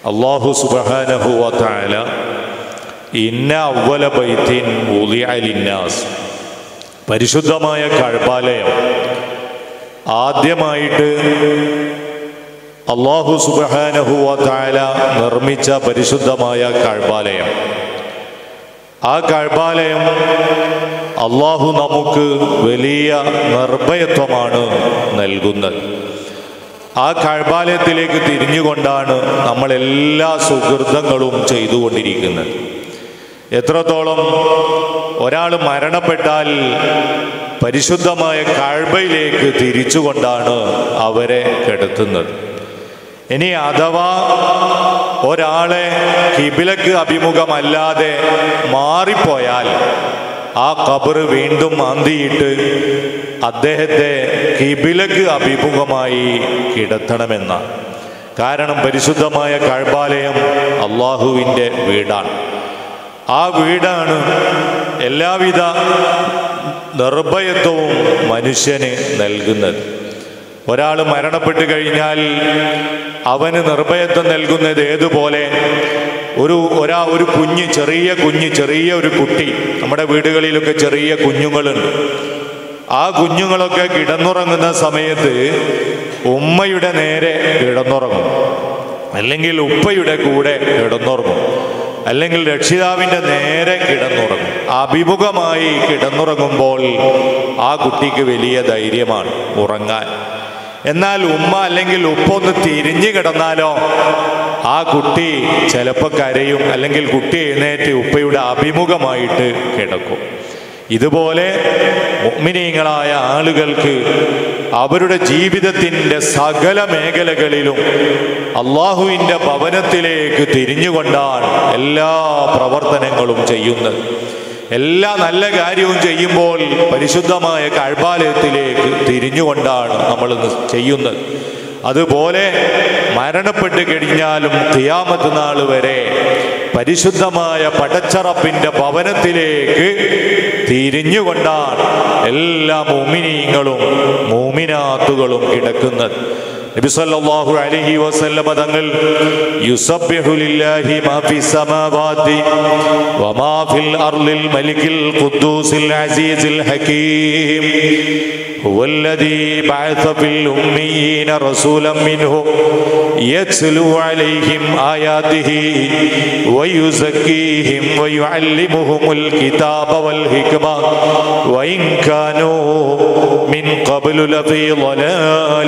അള്ളാഹു സുബാനഹുവല ഇന്ന അവല ബൈത്തിൻ ലിന്നാസ് പരിശുദ്ധമായ കഴബാലയം ആദ്യമായിട്ട് അള്ളാഹു സുബാനഹുവല നിർമ്മിച്ച പരിശുദ്ധമായ കഴബാലയം ആ കഴബാലയം അള്ളാഹു നമുക്ക് വലിയ നിർഭയത്വമാണ് നൽകുന്നത് ആ കഴബാലയത്തിലേക്ക് തിരിഞ്ഞുകൊണ്ടാണ് നമ്മൾ എല്ലാ സുഹൃതങ്ങളും ചെയ്തുകൊണ്ടിരിക്കുന്നത് എത്രത്തോളം ഒരാൾ മരണപ്പെട്ടാൽ പരിശുദ്ധമായ കഴബയിലേക്ക് തിരിച്ചുകൊണ്ടാണ് അവരെ കെടുത്തുന്നത് ഇനി അഥവാ ഒരാളെ കിബിലക്ക് അഭിമുഖമല്ലാതെ മാറിപ്പോയാൽ ആ കബറ് വീണ്ടും മാന്തിയിട്ട് അദ്ദേഹത്തെ കിബിലക്ക് അഭിമുഖമായി കിടത്തണമെന്നാണ് കാരണം പരിശുദ്ധമായ കഴബാലയം അള്ളാഹുവിൻ്റെ വീടാണ് ആ വീടാണ് എല്ലാവിധ നിർഭയത്വവും മനുഷ്യന് നൽകുന്നത് ഒരാൾ മരണപ്പെട്ട് കഴിഞ്ഞാൽ അവന് നിർഭയത്വം നൽകുന്നത് ഏതുപോലെ ഒരു ഒരാ ഒരു കുഞ്ഞ് ചെറിയ കുഞ്ഞ് ചെറിയ ഒരു കുട്ടി നമ്മുടെ വീടുകളിലൊക്കെ ചെറിയ കുഞ്ഞുങ്ങളുണ്ട് ആ കുഞ്ഞുങ്ങളൊക്കെ കിടന്നുറങ്ങുന്ന സമയത്ത് ഉമ്മയുടെ നേരെ കിടന്നുറങ്ങും അല്ലെങ്കിൽ ഉപ്പയുടെ കൂടെ കിടന്നുറങ്ങും അല്ലെങ്കിൽ രക്ഷിതാവിൻ്റെ നേരെ കിടന്നുറങ്ങും അഭിമുഖമായി കിടന്നുറങ്ങുമ്പോൾ ആ കുട്ടിക്ക് വലിയ ധൈര്യമാണ് ഉറങ്ങാൻ എന്നാൽ ഉമ്മ അല്ലെങ്കിൽ ഉപ്പൊന്ന് തിരിഞ്ഞു കിടന്നാലോ ആ കുട്ടി ചിലപ്പോൾ കരയും അല്ലെങ്കിൽ കുട്ടി എഴുന്നേറ്റ് ഉപ്പയുടെ അഭിമുഖമായിട്ട് കിടക്കും ഇതുപോലെ മുഗ്മിനീങ്ങളായ ആളുകൾക്ക് അവരുടെ ജീവിതത്തിൻ്റെ സകല മേഖലകളിലും അള്ളാഹുവിൻ്റെ ഭവനത്തിലേക്ക് തിരിഞ്ഞുകൊണ്ടാണ് എല്ലാ പ്രവർത്തനങ്ങളും ചെയ്യുന്നത് എല്ലാ നല്ല കാര്യവും ചെയ്യുമ്പോൾ പരിശുദ്ധമായ കഴബാലയത്തിലേക്ക് തിരിഞ്ഞുകൊണ്ടാണ് നമ്മൾ ചെയ്യുന്നത് അതുപോലെ മരണപ്പെട്ട് കഴിഞ്ഞാലും തിയാമത്ത് നാൾ വരെ പരിശുദ്ധമായ പടച്ചറപ്പിൻ്റെ ഭവനത്തിലേക്ക് തിരിഞ്ഞുകൊണ്ടാണ് എല്ലാ മോമിനീങ്ങളും മോമിനാത്തുകളും കിടക്കുന്നത് നബി സല്ലല്ലാഹു അലൈഹി വസല്ലമ തങ്ങൾ യുസബ്ബിഹു ലില്ലാഹി മാ ഫി സമാവാതി വമാ ഫിൽ അർളിൽ മലിക്കിൽ ഖുദ്ദൂസിൽ അസീസിൽ ഹകീം هو الذي بعث في الأميين رسولا منهم يتلو عليهم آياته ويزكيهم ويعلمهم الكتاب والحكمة وإن كانوا من قبل لفي ضلال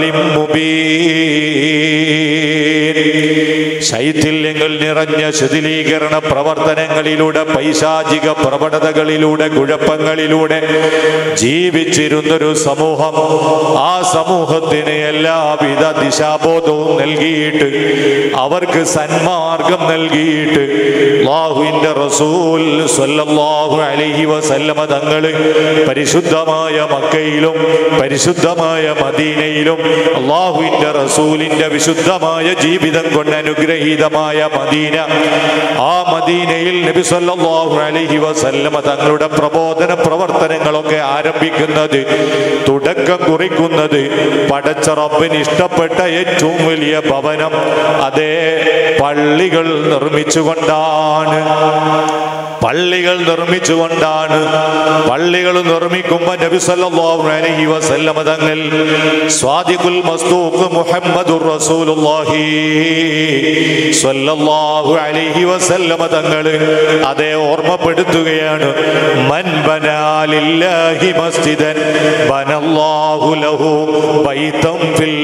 مبين ശൈഥില്യങ്ങൾ നിറഞ്ഞ ശിഥിലീകരണ പ്രവർത്തനങ്ങളിലൂടെ പൈശാചിക പ്രവണതകളിലൂടെ കുഴപ്പങ്ങളിലൂടെ ജീവിച്ചിരുന്നൊരു സമൂഹം ആ സമൂഹത്തിന് എല്ലാവിധ ദിശാബോധവും നൽകിയിട്ട് അവർക്ക് സന്മാർഗം നൽകിയിട്ട് അള്ളാഹുവിൻ്റെ റസൂൽ സ്വല്ലല്ലാഹു അലൈഹി വസല്ലമ തങ്ങള് പരിശുദ്ധമായ മക്കയിലും പരിശുദ്ധമായ മദീനയിലും അള്ളാഹുവിൻ്റെ റസൂലിൻ്റെ വിശുദ്ധമായ ജീവിതം കൊണ്ട് അനുഗ്രഹീതമായ മദീന ആ മദീനയിൽ നബി സല്ലല്ലാഹു അലൈഹി വസല്ലമ തങ്ങളുടെ പ്രബോധന പ്രവർത്തനങ്ങളൊക്കെ ആരംഭിക്കുന്നത് തുടക്കം കുറിക്കുന്നത് പടച്ച റബ്ബിന് ഇഷ്ടപ്പെട്ട ഏറ്റവും വലിയ ഭവനം അതേ പള്ളികൾ നിർമ്മിച്ചുകൊണ്ടാണ് പള്ളികൾ നിർമ്മിച്ചുകൊണ്ടാണ് പള്ളികൾ നിർമ്മിക്കുമ്പോൾ നബി സല്ലല്ലാഹു അലൈഹി വസല്ലമ തങ്ങൾ സ്വാദിഖുൽ മസ്തൂഖ് മുഹമ്മദുർ റസൂലുള്ളാഹി സല്ലല്ലാഹു അലൈഹി വസല്ലമ തങ്ങൾ അതേ ഓർമ്മപ്പെടുത്തുകയാണ് മൻ ബനാലില്ലാഹി മസ്ജിദൻ ബനല്ലാഹു ലഹു ബൈതം ഫിൽ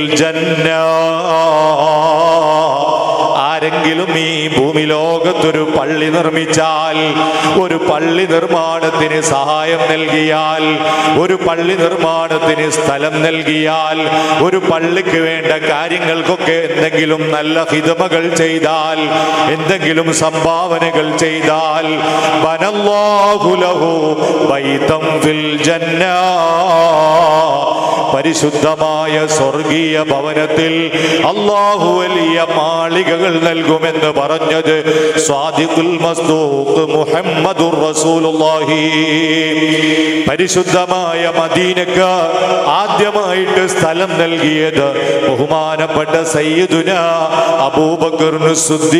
ജന്ന ആരെങ്കിലും ഈ ഭൂമി ലോകത്തൊരു പള്ളി നിർമ്മിച്ചാൽ ഒരു പള്ളി നിർമ്മാണത്തിന് സഹായം നൽകിയാൽ ഒരു പള്ളി നിർമ്മാണത്തിന് സ്ഥലം നൽകിയാൽ ഒരു പള്ളിക്ക് വേണ്ട കാര്യങ്ങൾക്കൊക്കെ എന്തെങ്കിലും നല്ല ഹിതമകൾ ചെയ്താൽ എന്തെങ്കിലും സംഭാവനകൾ ചെയ്താൽ ബനല്ലാഹു ലഹു ബൈതം ഫിൽ ജന്ന പരിശുദ്ധമായ സ്വർഗീയ ഭവനത്തിൽ അള്ളാഹു വലിയ മാളികകൾ നൽകുമെന്ന് പറഞ്ഞത് സ്വാദിഖുൽ മസ്ദൂഖ് മുഹമ്മദുർ റസൂലുള്ളാഹി പരിശുദ്ധമായ മദീനക്ക് ആദ്യമായിട്ട് സ്ഥലം നൽകിയത് ബഹുമാനപ്പെട്ട സയ്യിദുന അബൂബക്കറിന്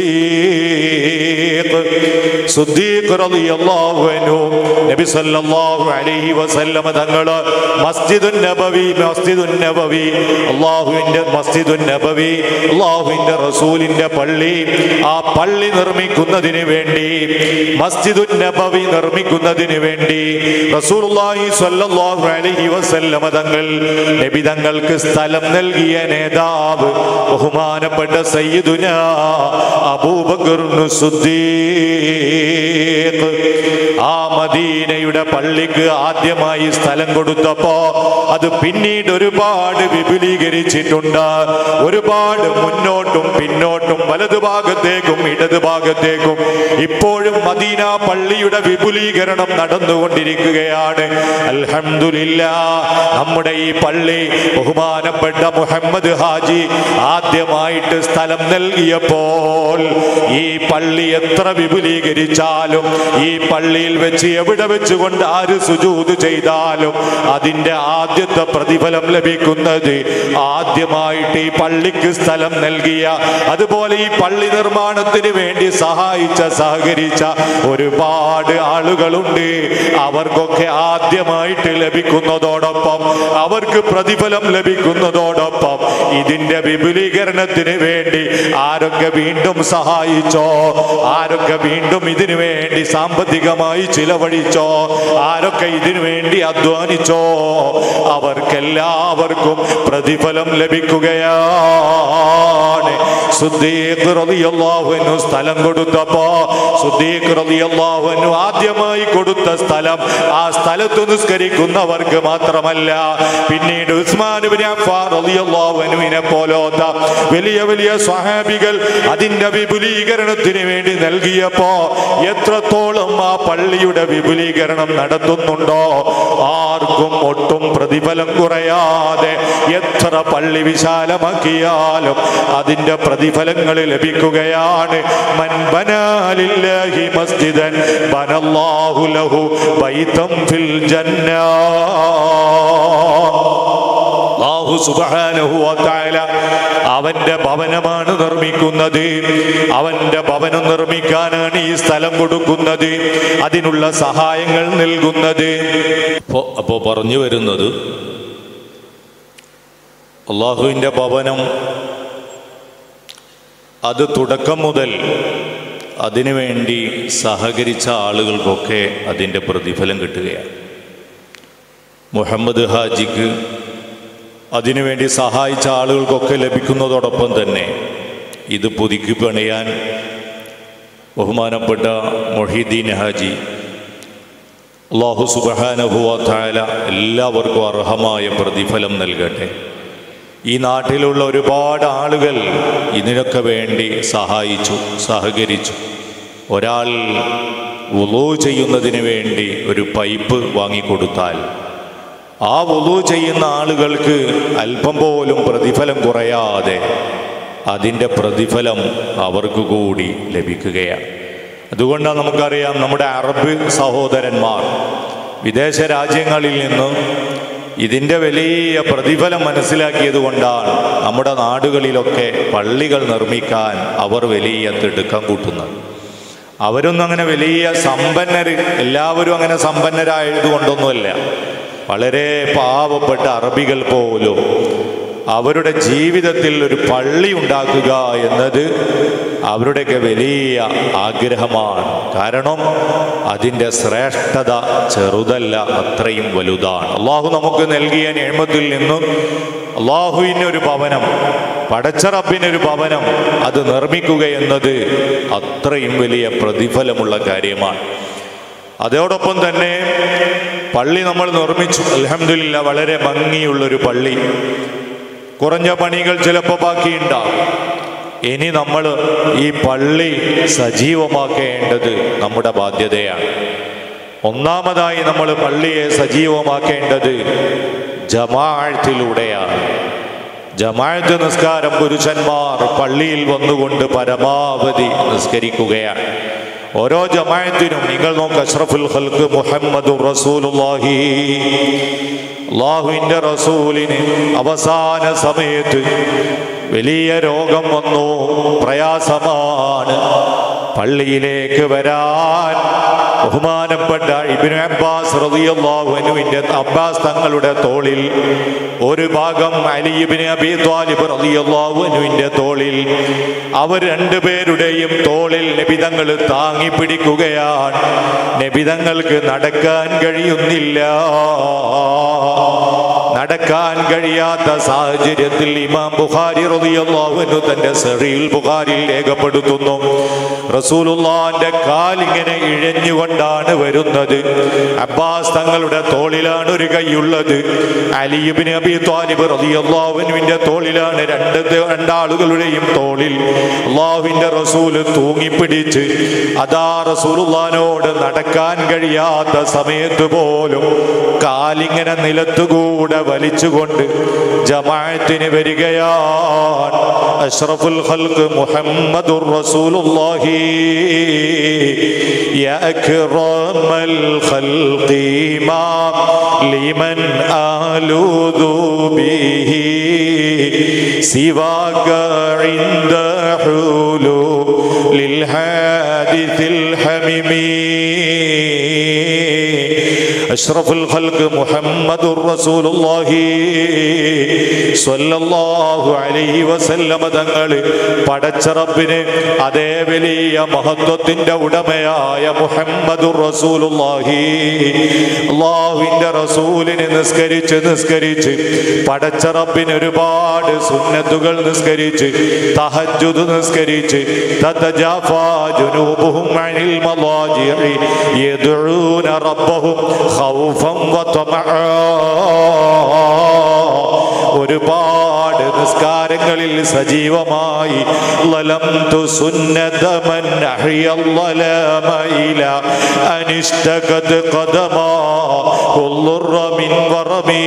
സുദ്ദീഖ് സുദ്ദീഖ് റളിയല്ലാഹു അൻഹു നബി സല്ലല്ലാഹു അലൈഹി വസല്ലമ തങ്ങള് മസ്ജിദുൻ നബവി മസ്ജിദുൻ നബവി അള്ളാഹുവിന്റെ മസ്ജിദുൻ നബവി അള്ളാഹുവിന്റെ റസൂലിന്റെ പള്ളി ആ പള്ളി നിർമ്മിക്കുന്നതിന് വേണ്ടി മസ്ജിദുൻ നബവി നിർമ്മിക്കുന്നതിന് വേണ്ടി റസൂലുള്ളാഹി സ്വല്ലല്ലാഹു അലൈഹി വസല്ലമ തങ്ങൾ നബി തങ്ങൾക്ക് സ്ഥലം നൽകിയ നേതാവ് ബഹുമാനപ്പെട്ട സയ്യിദുന അബൂബക്കറിന് സുദ്ദീഖ് ആ മദീനയുടെ പള്ളിക്ക് ആദ്യമായി സ്ഥലം കൊടുത്തപ്പോ അത് പിന്നീട് ഒരുപാട് വിപുലീകരിച്ചിട്ടുണ്ട് ഒരുപാട് മുന്നോട്ടും പിന്നോട്ടും വലതുഭാഗത്തേക്കും ഇടതുഭാഗത്തേക്കും ഇപ്പോഴും മദീന പള്ളിയുടെ വിപുലീകരണം നടന്നുകൊണ്ടിരിക്കുകയാണ് അൽഹംദുലില്ല നമ്മുടെ ഈ പള്ളി ബഹുമാനപ്പെട്ട മുഹമ്മദ് ഹാജി ആദ്യമായിട്ട് സ്ഥലം നൽകിയപ്പോൾ ഈ പള്ളി എത്ര വിപുലീകരിച്ചാലും ഈ പള്ളിയിൽ വെച്ച് എവിടെ വെച്ചുകൊണ്ട് ആര് സുജൂത് ചെയ്താലും അതിന്റെ ആദ്യത്തെ പ്രതിഫലം ലഭിക്കുന്നത് ആദ്യമായിട്ട് ഈ പള്ളിക്ക് സ്ഥലം നൽകിയ അതുപോലെ ഈ പള്ളി നിർമ്മാണത്തിന് വേണ്ടി സഹായിച്ച സഹകരിച്ച ഒരുപാട് ആളുകളുണ്ട് അവർക്കൊക്കെ ആദ്യമായിട്ട് ലഭിക്കുന്നതോടൊപ്പം അവർക്ക് പ്രതിഫലം ലഭിക്കുന്നതോടൊപ്പം ഇതിന്റെ വിപുലീകരണത്തിന് വേണ്ടി ആരൊക്കെ വീണ്ടും സഹായിച്ചോ ആരൊക്കെ വീണ്ടും ഇതിനു വേണ്ടി സാമ്പത്തികമായി ചിലവഴിച്ചോ ആരൊക്കെ ഇതിനു വേണ്ടി അധ്വാനിച്ചോ അവർക്കെല്ലാവർക്കും പ്രതിഫലം ലഭിക്കുകയാണ് സുദ്ദീഖ് റളിയല്ലാഹു അൻഹു സ്ഥലം കൊടുത്തപ്പോ സുദ്ദീഖ് റളിയല്ലാഹു അൻഹു ആദ്യമായി കൊടുത്ത സ്ഥലം ആ സ്ഥലത്ത് നിസ്കരിക്കുന്നവർക്ക് മാത്രമല്ല പിന്നീട് ഉസ്മാൻ ഇബ്നു അഫ്ഫാൻ റളിയല്ലാഹു അൻഹുവിനെ പോലോത്ത വലിയ വലിയ സ്വഹാബികൾ അതിന്റെ വിപുലീകരണത്തിന് വേണ്ടി നൽകിയപ്പോ എത്രത്തോളം ആ പള്ളിയുടെ വിപുലീകരണം നടത്തുന്നുണ്ടോ ആർക്കും ഒട്ടും പ്രതിഫലം കുറയാതെ എത്ര പള്ളി വിശാലമാക്കിയാലും അതിന്റെ പ്രതിഫലങ്ങൾ ലഭിക്കുകയാണ് മൻ ബനാലില്ലാഹി മസ്ജിദൻ ബനല്ലാഹു ലഹു ബൈതം ഫിൽ ജന്നാ അല്ലാഹു സുബ്ഹാനഹു വ തആല അവന്റെ ഭവനമാണ് നിർമ്മിക്കുന്നത് അവന്റെ ഭവനം നിർമ്മിക്കാനാണ് ഈ സ്ഥലം കൊടുക്കുന്നത് അതിനുള്ള സഹായങ്ങൾ നൽകുന്നത് അപ്പോൾ അപ്പോൾ പറഞ്ഞു വരുന്നത് അള്ളാഹുവിൻ്റെ ഭവനം അത് തുടക്കം മുതൽ അതിനുവേണ്ടി സഹകരിച്ച ആളുകൾക്കൊക്കെ അതിൻ്റെ പ്രതിഫലം കിട്ടുകയാണ് മുഹമ്മദ് ഹാജിക്ക് അതിനുവേണ്ടി സഹായിച്ച ആളുകൾക്കൊക്കെ ലഭിക്കുന്നതോടൊപ്പം തന്നെ ഇത് പുതുക്കി പണിയാൻ ബഹുമാനപ്പെട്ട മൊഹീദ്ദീൻ ഹാജി അള്ളാഹു സുബഹാനുഭവത്തായ എല്ലാവർക്കും അർഹമായ പ്രതിഫലം നൽകട്ടെ ഈ നാട്ടിലുള്ള ഒരുപാട് ആളുകൾ ഇതിനൊക്കെ വേണ്ടി സഹായിച്ചു സഹകരിച്ചു ഒരാൾ വുളു ചെയ്യുന്നതിന് വേണ്ടി ഒരു പൈപ്പ് വാങ്ങിക്കൊടുത്താൽ ആ വുളു ചെയ്യുന്ന ആളുകൾക്ക് അല്പം പോലും പ്രതിഫലം കുറയാതെ അതിൻ്റെ പ്രതിഫലം അവർക്ക് കൂടി ലഭിക്കുകയാണ് അതുകൊണ്ടാണ് നമുക്കറിയാം നമ്മുടെ അറബ് സഹോദരന്മാർ വിദേശ രാജ്യങ്ങളിൽ നിന്ന് ഇതിൻ്റെ വലിയ പ്രതിഫലം മനസ്സിലാക്കിയത് കൊണ്ടാണ് നമ്മുടെ നാടുകളിലൊക്കെ പള്ളികൾ നിർമ്മിക്കാൻ അവർ വലിയ തിടുക്കം കൂട്ടുന്നത് അവരൊന്നും അങ്ങനെ വലിയ സമ്പന്നർ എല്ലാവരും അങ്ങനെ സമ്പന്നരായത് കൊണ്ടൊന്നുമല്ല വളരെ പാവപ്പെട്ട അറബികൾ പോലും അവരുടെ ജീവിതത്തിൽ ഒരു പള്ളി ഉണ്ടാക്കുക എന്നത് അവരുടെയൊക്കെ വലിയ ആഗ്രഹമാണ് കാരണം അതിൻ്റെ ശ്രേഷ്ഠത ചെറുതല്ല അത്രയും വലുതാണ് അള്ളാഹു നമുക്ക് നൽകിയ നിയമത്തിൽ നിന്നും അള്ളാഹുവിന് ഒരു ഭവനം പടച്ചറപ്പിനൊരു ഭവനം അത് നിർമ്മിക്കുക എന്നത് അത്രയും വലിയ പ്രതിഫലമുള്ള കാര്യമാണ് അതോടൊപ്പം തന്നെ പള്ളി നമ്മൾ നിർമ്മിച്ചു അലഹമില്ല വളരെ ഭംഗിയുള്ളൊരു പള്ളി കുറഞ്ഞ പണികൾ ചിലപ്പോൾ ബാക്കിയുണ്ടാവും ഇനി നമ്മൾ ഈ പള്ളി സജീവമാക്കേണ്ടത് നമ്മുടെ ബാധ്യതയാണ് ഒന്നാമതായി നമ്മൾ പള്ളിയെ സജീവമാക്കേണ്ടത് ജമാഅത്തിലൂടെയാണ് ജമാഅത്ത് നിസ്കാരം പുരുഷന്മാർ പള്ളിയിൽ വന്നുകൊണ്ട് പരമാവധി നിസ്കരിക്കുകയാണ് ഓരോ ജമാഅത്തിനും നിങ്ങൾ നോക്ക് അഷ്റഫുൽ ഖൽക്ക് മുഹമ്മദ് റസൂലുള്ളാഹി അള്ളാഹുവിൻ്റെ റസൂലിന് അവസാന സമയത്ത് വലിയ രോഗം വന്നു പ്രയാസമാണ് പള്ളിയിലേക്ക് വരാൻ ബഹുമാനപ്പെട്ട ഇബിന് അബ്ബാസ് റളിയല്ലാഹുവിന്റെ അബ്ബാസ് തങ്ങളുടെ തോളിൽ ഒരു ഭാഗം അലിബിന് അബി ത്വാലിബ് റളിയല്ലാഹുവിന്റെ തോളിൽ അവർ രണ്ടുപേരുടെയും തോളിൽ നബിതങ്ങൾ താങ്ങി പിടിക്കുകയാണ് നബിതങ്ങൾക്ക് നടക്കാൻ കഴിയുന്നില്ല നടക്കാൻ കഴിയാത്ത സാഹചര്യത്തിൽ ഇമാം ബുഖാരി റളിയല്ലാഹു അൻഹു തന്റെ സഹീൽ ബുഖാരിയിൽ രേഖപ്പെടുത്തുന്നു റസൂലുള്ളാന്റെ കാലിങ്ങനെ ഇഴഞ്ഞുകൊണ്ടാണ് വരുന്നത് അബ്ബാസ് തങ്ങളുടെ തോളിലാണ് ഒരു കൈയുള്ളത് അലിയുബിന് അബി ത്വാലിബ് റളിയല്ലാഹു അൻഹുവിന്റെ തോളിലാണ് രണ്ട് രണ്ടാളുകളുടെയും തോളിൽ അള്ളാഹുവിന്റെ റസൂല് തൂങ്ങിപ്പിടിച്ച് അതാ റസൂലുള്ളാനോട് നടക്കാൻ കഴിയാത്ത സമയത്ത് പോലും കാലിങ്ങനെ നിലത്തുകൂടെ വലിച്ചുകൊണ്ട് ജമാഅത്തിന് വരികയാണ് അഷ്റഫുൽ ഖൽഖ് മുഹമ്മദുർ റസൂലുള്ളാഹി യാ അക്റമൽ ഖൽഖി മാ ലിമൻ ആലൂദു ബിഹി സിവാക عند حلول للحادث الحميمي അഷ്റഫുൽ ഖൽഖ് മുഹമ്മദുർ റസൂലുള്ളാഹി സ്വല്ലല്ലാഹു അലൈഹി വസല്ലമ തങ്ങൾ പടച്ച റബ്ബിന് അതേ വലിയ മഹത്വത്തിന്റെ ഉടമയായ മുഹമ്മദുർ റസൂലുള്ളാഹി അള്ളാഹുവിന്റെ റസൂലിനെ നിസ്കരിച്ച് നിസ്കരിച്ച് പടച്ച റബ്ബിന് ഒരുപാട് സുന്നത്തുകൾ നിസ്കരിച്ച് തഹജ്ജുദ് നിസ്കരിച്ച് തതജാഫാ ജുനൂബുഹും അനിൽ മളാജിഇ യദ്ഊന റബ്ബഹും ഖൗഫൻ വതമആ ഒരുപാട് നിസ്കാരങ്ങളിൽ സജീവമായി ലലംതു സുന്നത മൻ അഹ്യൽ ലലമ ഇല അനിഷ്ടഖദ് ഖദമാ കുല്ലുറ മിൻ വറമീ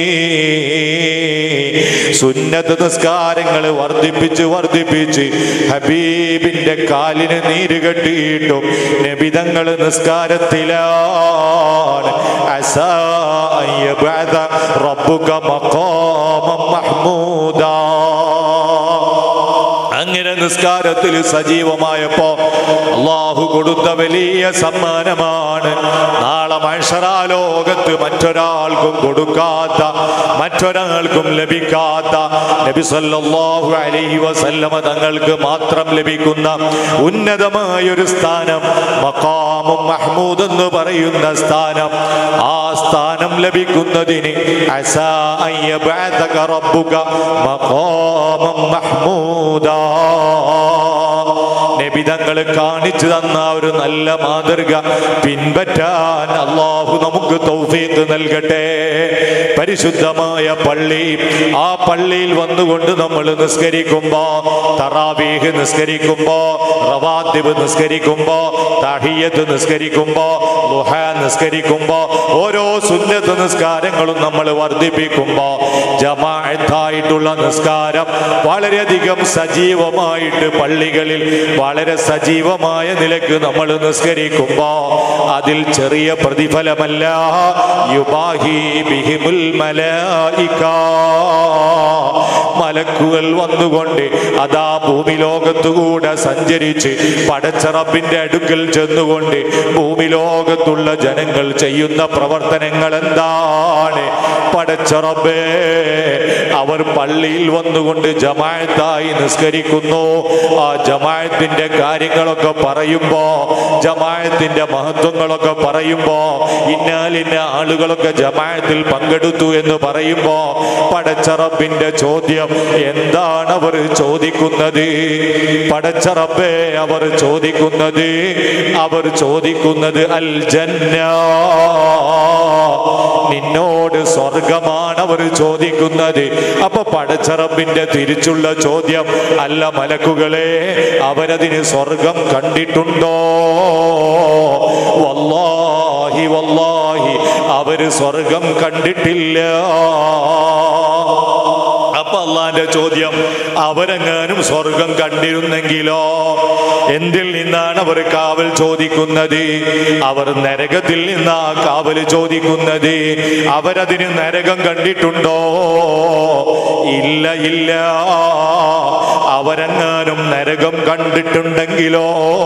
സുന്നത്ത് നിസ്കാരങ്ങൾ വർദ്ധിപ്പിച്ച് വർദ്ധിപ്പിച്ച് ഹബീബിന്റെ കാലിന് നീര് കെട്ടിയിട്ടും നബിതങ്ങൾ നിസ്കാരത്തിലാണ് അസാ അൻ യബ്അദ റബ്ബുക മഖാമം മഹ്മൂദാ അങ്ങനെ നിസ്കാരത്തിൽ സജീവമായപ്പോ അള്ളാഹു കൊടുത്ത വലിയ സമ്മാനമാണ് നാളെ മനുഷ്യരാ ലോകത്ത് മറ്റൊരാൾക്കും കൊടുക്കാത്ത മറ്റൊരാൾക്കും ലഭിക്കാത്ത നബി സല്ലല്ലാഹു അലൈഹി വസല്ലമ തങ്ങൾക്ക് മാത്രം ലഭിക്കുന്ന ഉന്നതമായ ഒരു സ്ഥാനം മഖാമും മഹ്മൂദ് എന്ന് പറയുന്ന സ്ഥാനം ആ സ്ഥാനം ലഭിക്കുന്നതിന് അസാ അൻ യബ്അദക റബ്ബുക മഖാമം മഹ്മൂദാ നബിതങ്ങൾ കാണിച്ചു തന്ന ഒരു നല്ല മാതൃക പിൻപറ്റാൻ അള്ളാഹു നമുക്ക് തൗഫീഖ് നൽകട്ടെ പരിശുദ്ധമായ പള്ളി ആ പള്ളിയിൽ വന്നുകൊണ്ട് നമ്മൾ നിസ്കരിക്കുമ്പോ തറാവീഹ് നിസ്കരിക്കുമ്പോ റവാദിബ് നിസ്കരിക്കുമ്പോ തഹിയത്ത് നിസ്കരിക്കുമ്പോ ലുഹ നിസ്കരിക്കുമ്പോ ഓരോ സുന്നത്ത് നിസ്കാരങ്ങളും നമ്മൾ വർദ്ധിപ്പിക്കുമ്പോ ജമാഅത്തായിട്ടുള്ള നിസ്കാരം വളരെയധികം സജീവമായിട്ട് പള്ളികളിൽ വളരെ സജീവമായ നിലക്ക് നമ്മൾ നിസ്കരിക്കുമ്പോ അതിൽ ചെറിയ പ്രതിഫലമല്ല യുബാഹി ബിഹിമുൽ മലായിക മലക്കുകൾ വന്നുകൊണ്ട് അതാ ഭൂമി ലോകത്തുകൂടെ സഞ്ചരിച്ച് പടച്ചറപ്പിന്റെ അടുക്കൽ ചെന്നുകൊണ്ട് ഭൂമി ലോകത്തുള്ള ജനങ്ങൾ ചെയ്യുന്ന പ്രവർത്തനങ്ങൾ എന്താണ് പടച്ചറബേ അവർ പള്ളിയിൽ വന്നുകൊണ്ട് ജമായത്തായി നിസ്കരിക്കുന്നു ആ ജമായത്തിന്റെ കാര്യങ്ങളൊക്കെ പറയുമ്പോ ജമായത്തിന്റെ മഹത്വങ്ങളൊക്കെ പറയുമ്പോ ഇന്നാലിന്ന ആളുകളൊക്കെ ജമായത്തിൽ പങ്കെടുത്തു എന്ന് പറയുമ്പോ പടച്ചറബിന്റെ ചോദ്യം എന്താണ് അവർ ചോദിക്കുന്നത് പടച്ചറബേ അവർ ചോദിക്കുന്നത് അവർ ചോദിക്കുന്നത് അൽ ജന്ന നിന്നോട് സ്വർഗമാണ് അവർ ചോദിക്കുന്നത് അപ്പൊ പടച്ചറബിന്റെ തിരിച്ചുള്ള ചോദ്യം അല്ല മലക്കുകളെ അവരതിന് സ്വർഗം കണ്ടിട്ടുണ്ടോ വല്ലാഹി വല്ലാഹി അവര് സ്വർഗം കണ്ടിട്ടില്ല അപ്പൊ അള്ളാന്റെ ചോദ്യം അവരെങ്ങാനും സ്വർഗം കണ്ടിരുന്നെങ്കിലോ എന്തിൽ നിന്നാണ് അവർ കാവൽ ചോദിക്കുന്നത് അവർ നരകത്തിൽ നിന്നാ കാവൽ ചോദിക്കുന്നത് അവരതിന് നരകം കണ്ടിട്ടുണ്ടോ ഇല്ല ഇല്ല അവരെങ്ങാനും നരകം കണ്ടിട്ടുണ്ടെങ്കിലോ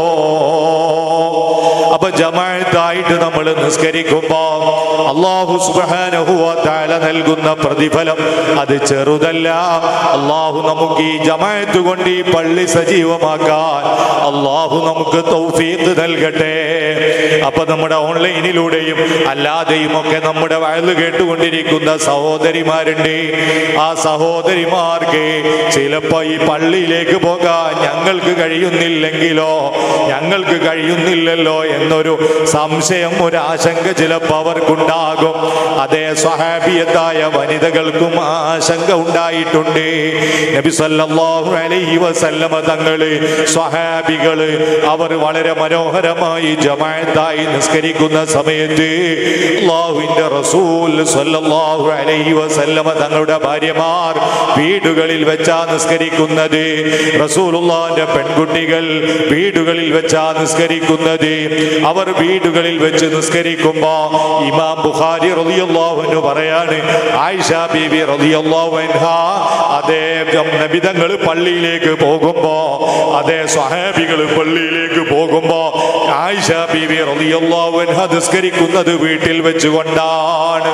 അപ്പൊ ജമാഅത്തായിട്ട് നമ്മൾ നിസ്കരിക്കുമ്പോ അള്ളാഹു സുബ്ഹാനഹു വ തആല നൽകുന്ന പ്രതിഫലം അത് ചെറുതല്ല അള്ളാഹു നമുക്ക് ഈ ജമാഅത്ത് കൊണ്ട് ഈ പള്ളി സജീവമാക്കാൻ അള്ളാഹു നമുക്ക് തൗഫീഖ് നൽകട്ടെ അപ്പൊ നമ്മുടെ ഓൺലൈനിലൂടെയും അല്ലാതെയും ഒക്കെ നമ്മുടെ വയല് കേട്ടുകൊണ്ടിരിക്കുന്ന സഹോദരിമാരുണ്ട് ആ സഹോദരിമാർക്ക് ചിലപ്പോ ഈ പള്ളിയിലേക്ക് പോകാൻ ഞങ്ങൾക്ക് കഴിയുന്നില്ലെങ്കിലോ ഞങ്ങൾക്ക് കഴിയുന്നില്ലല്ലോ എന്നൊരു സംശയം ഒരു ആശങ്ക ചിലപ്പോൾ അവർക്കുണ്ടാകും അതേ സ്വഹാബിയത്തായ വനിതകൾക്കും ആശങ്ക ഉണ്ടായിട്ടുണ്ട് നബി സല്ലല്ലാഹു അലൈഹി വസല്ലമ തങ്ങള് സ്വഹാബികള് അവർ വളരെ മനോഹരമായി ജമാഅത്തായി നിസ്കരിക്കുന്ന സമയത്ത് അല്ലാഹുവിന്റെ റസൂൽ സല്ലല്ലാഹു അലൈഹി വസല്ലമ തങ്ങളുടെ ഭാര്യമാർ വീടുകളിൽ വെച്ചാ നിസ്കരിക്കുന്നത് റസൂലുള്ളാഹിന്റെ പെൺകുട്ടികൾ വീടുകളിൽ വെച്ചാ നിസ്കരിക്കുന്നത് അവർ വീടുകളിൽ വെച്ച് നിസ്കരിക്കുമ്പോ ഇമാം ബുഖാരി റളിയല്ലാഹു അൻഹു പറയാണ് ആയിഷ ബീബി റളിയല്ലാഹു അൻഹ അതേ നബിതങ്ങൾ പള്ളിയിലേക്ക് പോകുമ്പോ അതേ സ്വഹാബികൾ പള്ളിയിലേക്ക് പോകുമ്പോ ആയിഷ ബീബി റളിയല്ലാഹു അൻഹ നിസ്കരിക്കുന്നത് വീട്ടിൽ വെച്ചുകൊണ്ടാണ്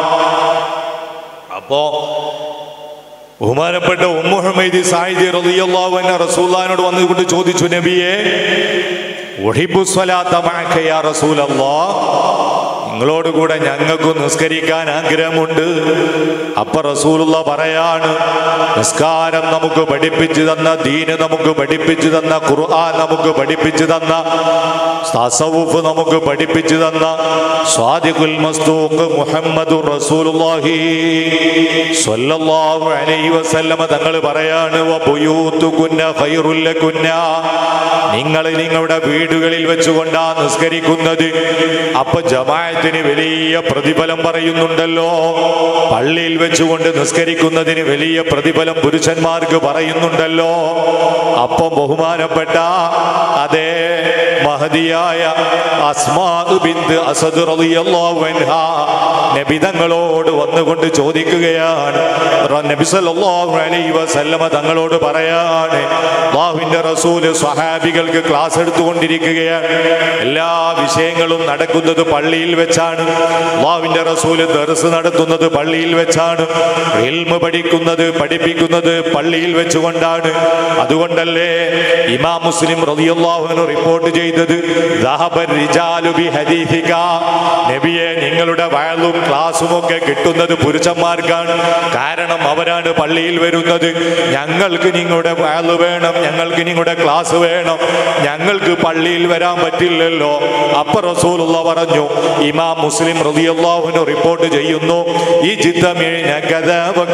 അപ്പോ ബഹുമാനപ്പെട്ട ഉമ്മുഹമ്മദ് സാഹിദി റളിയല്ലാഹു അൻഹ റസൂലുള്ളാഹിനോട് വന്നുകൊണ്ട് ചോദിച്ചു നബിയെ ഉഹിബ്ബു സ്വലാത്ത മഅക യാ റസൂലല്ലാഹ് നിങ്ങളോട് കൂടെ ഞങ്ങൾക്ക് നിസ്കരിക്കാൻ ആഗ്രഹമുണ്ട് അപ്പൊ റസൂലുള്ള പറയാണ് നിസ്കാരം നമുക്ക് പഠിപ്പിച്ചു തന്ന ദീന് നമുക്ക് പഠിപ്പിച്ചു തന്ന ഖുർആൻ നമുക്ക് പഠിപ്പിച്ചു തന്ന തസവുഫ് നമുക്ക് പഠിപ്പിച്ചു തന്ന സ്വാദിഖുൽ മസ്തൂഖ് മുഹമ്മദുർ റസൂലുള്ളാഹി സ്വല്ലല്ലാഹു അലൈഹി വസല്ലമ തങ്ങൾ പറയാണ് വബുയൂത്തുകുന്ന ഖൈറുൽ ലകുന്ന നിങ്ങൾ നിങ്ങളുടെ വീടുകളിൽ വെച്ചുകൊണ്ടാ നിസ്കരിക്കുന്നത് അപ്പൊ ജമാഅത്തിന് വലിയ പ്രതിഫലം പറയുന്നുണ്ടല്ലോ പള്ളിയിൽ വെച്ചുകൊണ്ട് നിസ്കരിക്കുന്നതിന് വലിയ പ്രതിഫലം പുരുഷന്മാർക്ക് പറയുന്നുണ്ടല്ലോ അപ്പം ബഹുമാനപ്പെട്ട അതേ മഹതിയായ അസ്മാ ബിന്ത് അസദ് റളിയല്ലാഹു അൻഹ നബി തങ്ങളോട് വന്നുകൊണ്ട് ചോദിക്കുകയാണ് റ- നബി സല്ലല്ലാഹു അലൈഹി വസല്ലമ തങ്ങളോട് പറയാണ് അല്ലാഹുവിന്റെ റസൂല് സ്വഹാബികൾക്ക് ക്ലാസ് എടുത്തുകൊണ്ടിരിക്കുകയാണ് എല്ലാ വിഷയങ്ങളും നടക്കുന്നത് പള്ളിയിൽ വെച്ചാണ് അല്ലാഹുവിന്റെ റസൂല് ദർസ് നടത്തുന്നത് പള്ളിയിൽ വെച്ചാണ് ഇൽമ പഠിക്കുന്നത് പഠിപ്പിക്കുന്നത് പള്ളിയിൽ വെച്ചുകൊണ്ടാണ് അതുകൊണ്ടല്ലേ ഇമാം മുസ്ലിം റളിയല്ലാഹു അൻഹു റിപ്പോർട്ട് ചെയ്തത് ദഹബ റിജാലു ബി ഹദീസിക നബിയെ നിങ്ങളുടെ വയലും ക്ലാസ്സും ഒക്കെ കിട്ടുന്നത് പുരുഷന്മാർക്കാണ് കാരണം അവരാണ് പള്ളിയിൽ വരുന്നത് ഞങ്ങൾക്ക് നിങ്ങളുടെ വയല് വേണം ഞങ്ങൾക്ക് നിങ്ങളുടെ ക്ലാസ് വേണം ഞങ്ങൾക്ക് പള്ളിയിൽ വരാൻ പറ്റില്ലല്ലോ അപ്പൊ റസൂലുള്ള പറഞ്ഞു ഇമാം മുസ്ലിം റളിയല്ലാഹുവിന് റിപ്പോർട്ട് ചെയ്യുന്നു ഈ ജിദ്ദമിഴ കഥ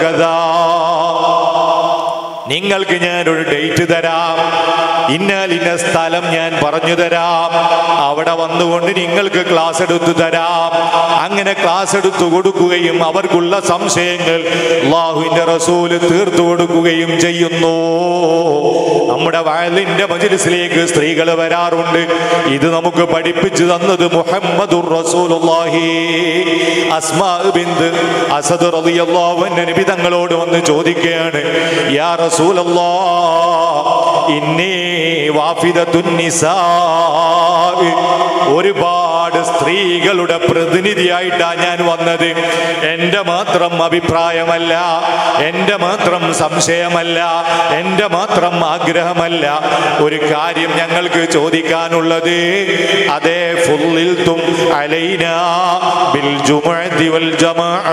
നിങ്ങൾക്ക് ഞാൻ ഒരു ഡേറ്റ് തരാം ഇന്നാൽ ഇന്ന സ്ഥലം ഞാൻ പറഞ്ഞു തരാം അവിടെ വന്നുകൊണ്ട് നിങ്ങൾക്ക് ക്ലാസ് എടുത്തു തരാം അങ്ങനെ ക്ലാസ് എടുത്തു കൊടുക്കുകയും അവർക്കുള്ള സംശയങ്ങൾ അള്ളാഹുവിന്റെ റസൂല് തീർത്തു കൊടുക്കുകയും ചെയ്യുന്നു നമ്മുടെ വയലിന്റെ മജിലിസിലേക്ക് സ്ത്രീകൾ വരാറുണ്ട് ഇത് നമുക്ക് പഠിപ്പിച്ചു തന്നത് മുഹമ്മദുർ റസൂലുള്ളാഹി അസ്മാ ബിന്ത് അസദ് റളിയല്ലാഹു അൻഹു നബി തങ്ങളോട് വന്ന് ചോദിക്കുകയാണ് യാ റസൂലല്ലാ ഇന്നീ വാഫിദത്തുൻ നിസാ ഒരുപാട് സ്ത്രീകളുടെ പ്രതിനിധിയായിട്ടാ ഞാൻ വന്നത് എൻ്റെ മാത്രം അഭിപ്രായമല്ല എൻ്റെ മാത്രം സംശയമല്ല എൻ്റെ മാത്രം ആഗ്രഹമല്ല ഒരു കാര്യം ഞങ്ങൾക്ക് ചോദിക്കാനുള്ളത് അതേ ഫുള്ളിൽ തും അലൈന ബിൽ ജുമുഅത്തി വൽ ജമാഅ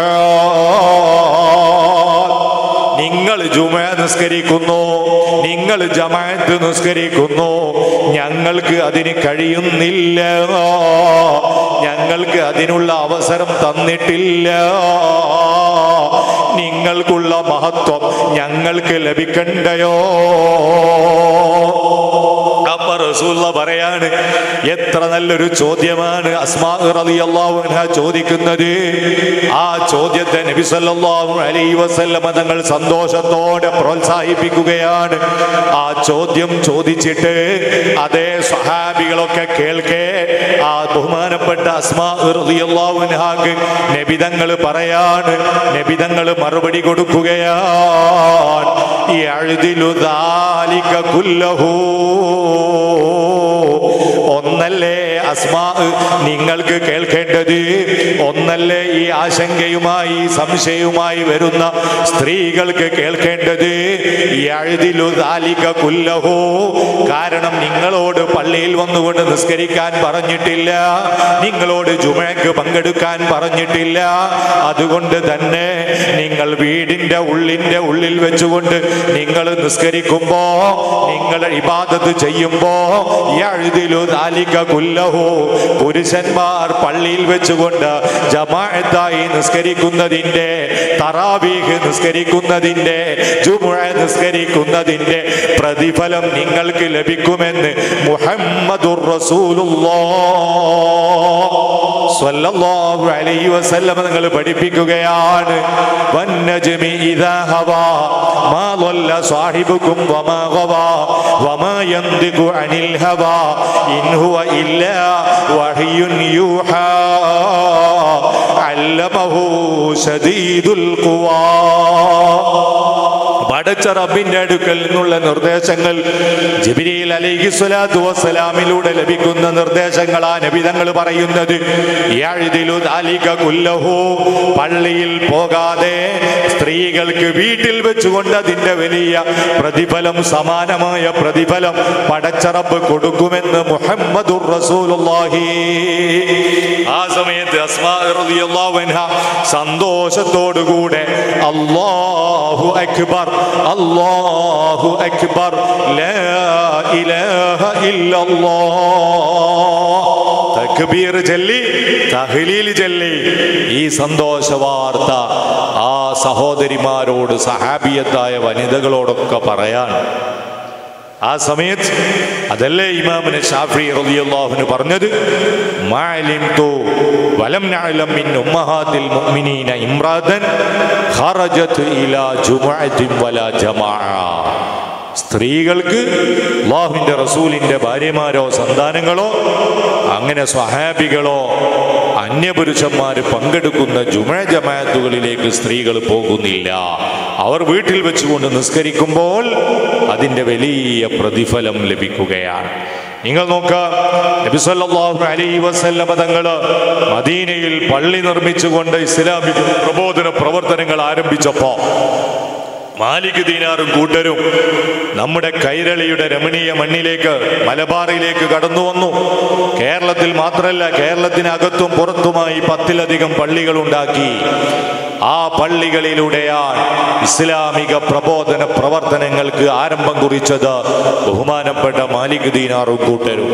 നിങ്ങൾ ജുമ നിസ്കരിക്കുന്നു നിങ്ങൾ ജമാഅത്ത് നിസ്കരിക്കുന്നു ഞങ്ങൾക്ക് അതിന് കഴിയുന്നില്ല ഞങ്ങൾക്ക് അതിനുള്ള അവസരം തന്നിട്ടില്ല നിങ്ങൾക്കുള്ള മഹത്വം ഞങ്ങൾക്ക് ലഭിക്കണ്ടയോ അപ്പൊ റസൂള്ള പറയാണ് എത്ര നല്ലൊരു ചോദ്യമാണ് അസ്മാ റളിയല്ലാഹു അൻഹ ചോദിക്കുന്നത് ആ ചോദ്യത്തെ നബി സല്ലല്ലാഹു അലൈഹി വസല്ലമ തങ്ങൾ സന്തോഷത്തോടെ പ്രോത്സാഹിപ്പിക്കുകയാണ് ആ ചോദ്യം ചോദിച്ചിട്ട് അതേ സ്വഹാബികളൊക്കെ കേൾക്കേ ആ ബഹുമാനപ്പെട്ട അസ്മാ റളിയല്ലാഹു അൻഹാക്ക് നബിതങ്ങൾ പറയാണ് നബിതങ്ങൾ മറുപടി കൊടുക്കുകയാണ് ഈ അഴുതിലു ദാലിക കുല്ലഹൂ ഒന്നല്ലേ അസ്മാ നിങ്ങൾക്ക് കേൾക്കേണ്ടത് ഒന്നല്ലേ ഈ ആശങ്കയുമായി സംശയവുമായി വരുന്ന സ്ത്രീകൾക്ക് കേൾക്കേണ്ടത് ഈ അഴുതിലു ദാലിക കുല്ലഹോ കാരണം നിങ്ങളോട് പള്ളിയിൽ വന്നുകൊണ്ട് നിസ്കരിക്കാൻ പറഞ്ഞിട്ടില്ല നിങ്ങളോട് ജുമയ്ക്ക് പങ്കെടുക്കാൻ പറഞ്ഞിട്ടില്ല അതുകൊണ്ട് തന്നെ നിങ്ങൾ വീടിന്റെ ഉള്ളിന്റെ ഉള്ളിൽ വെച്ചുകൊണ്ട് നിങ്ങൾ നിസ്കരിക്കുമ്പോ നിങ്ങൾ ഇബാദത്ത് ചെയ്യുമ്പോ യഴുതിലു ദാലിക കുല്ലഹു പുരുഷന്മാർ പള്ളിയിൽ വെച്ചുകൊണ്ട് ജമാഅത്തായി നിസ്കരിക്കുന്നതിന്റെ തറാവീഹ് നിസ്കരിക്കുന്നതിന്റെ ജുമുഅ നിസ്കരിക്കുന്നതിന്റെ പ്രതിഫലം നിങ്ങൾക്ക് ലഭിക്കുമെന്ന് മുഹമ്മദുർ റസൂലുള്ളാഹ് സ്വല്ലല്ലാഹു അലൈഹി വസല്ലം നിങ്ങൾ പഠിപ്പിക്കുകയാണ് വന്നജ്മി ഇദാ ഹവാ മാ ضل صاحبكم وما غوى وما ينطق عن الهوى إن هو إلا وحي يوحى علمه شديد القوى പടച്ച റബ്ബിന്റെ അടുക്കൽ നിന്നുള്ള നിർദ്ദേശങ്ങൾ ജിബിരിയിൽ അലൈഹി സ്വലാത്തു വസ്സലാമിലൂടെ ലഭിക്കുന്ന നിർദ്ദേശങ്ങളാ നബിതങ്ങൾ പറയുന്നത് യഅ്ദിലു ദാലിക കുല്ലഹു പള്ളിയിൽ പോകാതെ സ്ത്രീകൾക്ക് വീട്ടിൽ വെച്ചുകൊണ്ട് അതിന്റെ വലിയ പ്രതിഫലം സമാനമായ പ്രതിഫലം പടച്ചറബ് കൊടുക്കുമെന്ന് മുഹമ്മദുർ റസൂലുള്ളാഹി ആ സമയത്ത് അസ്മാ റളിയല്ലാഹു അൻഹ സന്തോഷത്തോടുകൂടെ അല്ലാഹു അക്ബർ അല്ലാഹു അക്ബർ ലാ ഇലാഹ ഇല്ലല്ലാഹ് തക്ബീർ ചൊല്ലി തഹ്ലീൽ ചൊല്ലി ഈ സന്തോഷ വാർത്ത ആ സഹോദരിമാരോട് സഹാബിയത്തായ വനിതകളോടൊക്കെ പറയാൻ ആ സമയത്ത് അതല്ലേ ഇമാമിന് ഷാഫി റളിയല്ലാഹുവിന് പറഞ്ഞത് മാലിംതു വലം നഅലം മിൻ ഉമ്മഹാത്തിൽ മുഅ്മിനീന ഇംറാദൻ ഖറജത് ഇലാ ജുമുഅത്തിൻ വലാ ജമാഅ സ്ത്രീകൾക്ക് അള്ളാഹുവിന്റെ റസൂലിന്റെ ഭാര്യമാരോ സന്താനങ്ങളോ അങ്ങനെ സ്വഹാബികളോ അന്യപുരുഷന്മാർ പങ്കെടുക്കുന്ന ജുമ ജമാഅത്തുകളിലേക്ക് സ്ത്രീകൾ പോകുന്നില്ല അവർ വീട്ടിൽ വെച്ചുകൊണ്ട് നിസ്കരിക്കുമ്പോൾ അതിൻ്റെ വലിയ പ്രതിഫലം ലഭിക്കുകയാണ് നിങ്ങൾ നോക്ക നബിസല്ലാഹു അലൈഹി വസല്ലമ തങ്ങള് മദീനയിൽ പള്ളി നിർമ്മിച്ചുകൊണ്ട് ഇസ്ലാമിക പ്രബോധന പ്രവർത്തനങ്ങൾ ആരംഭിച്ചപ്പോ മാലിക് ദീനാറും കൂട്ടരും നമ്മുടെ കൈരളിയുടെ രമണീയ മണ്ണിലേക്ക് മലബാറിലേക്ക് കടന്നു വന്നു കേരളത്തിൽ മാത്രമല്ല കേരളത്തിനകത്തും പുറത്തുമായി പത്തിലധികം പള്ളികൾ ഉണ്ടാക്കി ആ പള്ളികളിലൂടെയാണ് ഇസ്ലാമിക പ്രബോധന പ്രവർത്തനങ്ങൾക്ക് ആരംഭം കുറിച്ചത് ബഹുമാനപ്പെട്ട മാലിക് ദീനാറും കൂട്ടരും